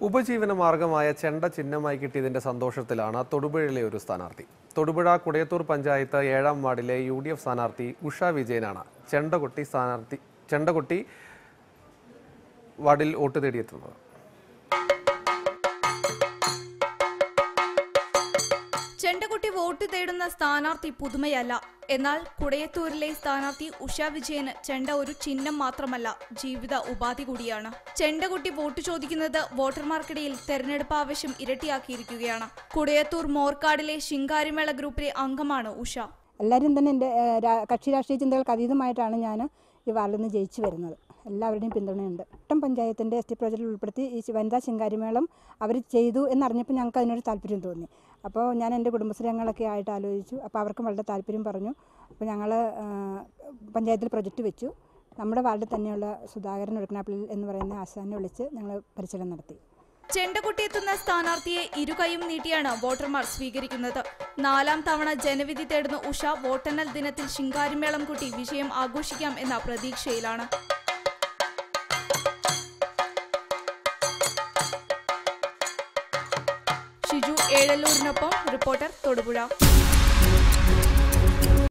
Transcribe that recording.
ഉപജീവന മാർഗമായ ചെണ്ട ചിഹ്നമായി കിട്ടിയതിന്റെ സന്തോഷത്തിലാണ് തൊടുപുഴയിലെ ഒരു സ്ഥാനാർത്ഥി തൊടുപുഴ കുടയത്തൂർ പഞ്ചായത്ത് ഏഴാം വാർഡിലെ യു ഡി എഫ് സ്ഥാനാർത്ഥി ഉഷ വിജയനാണ് ചെണ്ടകൊട്ടി സ്ഥാനാർത്ഥി ചെണ്ടകൊട്ടി വാർഡിൽ വോട്ട് തേടിയെത്തുന്നത് ചെണ്ടകുട്ടി വോട്ട് തേടുന്ന സ്ഥാനാർത്ഥി പുതുമയല്ല എന്നാൽ കുടയത്തൂരിലെ സ്ഥാനാർത്ഥി ഉഷ വിജയന് ചെണ്ട ഒരു ചിഹ്നം മാത്രമല്ല ജീവിത ഉപാധി കൂടിയാണ് ചെണ്ടകുട്ടി വോട്ട് ചോദിക്കുന്നത് വോട്ടർമാർക്കിടയിൽ തെരഞ്ഞെടുപ്പ് ആവശ്യം ഇരട്ടിയാക്കിയിരിക്കുകയാണ് കുടയത്തൂർ മോർക്കാടിലെ ശിങ്കാരിമേള ഗ്രൂപ്പിലെ അംഗമാണ് ഉഷ എല്ലാവരും തന്നെ എൻ്റെ ഏഹ്, രാ- കക്ഷി രാഷ്ട്രീയ ചിന്തകൾക്ക് അതീതമായിട്ടാണ് ഞാൻ ഈ വാർഡിൽ നിന്ന് ജയിച്ചു വരുന്നത് എല്ലാവരുടെയും പിന്തുണയുണ്ട് ഒട്ടം പഞ്ചായത്തിൻ്റെ എസ് ടി പ്രോജക്റ്റിൽ ഉൾപ്പെടുത്തി ഈ വനിതാ ശിങ്കാരിമേളം അവർ ചെയ്തു എന്നറിഞ്ഞപ്പോൾ ഞങ്ങൾക്ക് അതിനൊരു താല്പര്യം തോന്നി അപ്പോൾ ഞാൻ എൻ്റെ കുടുംബശ്രീ അംഗങ്ങളൊക്കെ ആയിട്ട് ആലോചിച്ചു അപ്പോൾ അവർക്കും വളരെ താല്പര്യം പറഞ്ഞു അപ്പോൾ ഞങ്ങൾ പഞ്ചായത്തിൽ പ്രൊജക്റ്റ് വെച്ചു നമ്മുടെ വാർഡിൽ തന്നെയുള്ള സുധാകരൻ ഒഴുക്കനാപ്പിളിൽ എന്ന് പറയുന്ന ആശാനെ വിളിച്ച് ഞങ്ങൾ പരിശീലനം നടത്തി ചെണ്ടകുട്ടി എത്തുന്ന സ്ഥാനാർത്ഥിയെ ഇരുകൈയും നീട്ടിയാണ് വോട്ടർമാർ സ്വീകരിക്കുന്നത് നാലാം തവണ ജനവിധി തേടുന്ന ഉഷ വോട്ടെണ്ണൽ ദിനത്തിൽ ശിങ്കാരിമേളം കൂട്ടി വിജയം ആഘോഷിക്കാം എന്ന പ്രതീക്ഷയിലാണ് ഷിജു ഏഴല്ലൂരിനൊപ്പം റിപ്പോർട്ടർ തൊടുപുഴ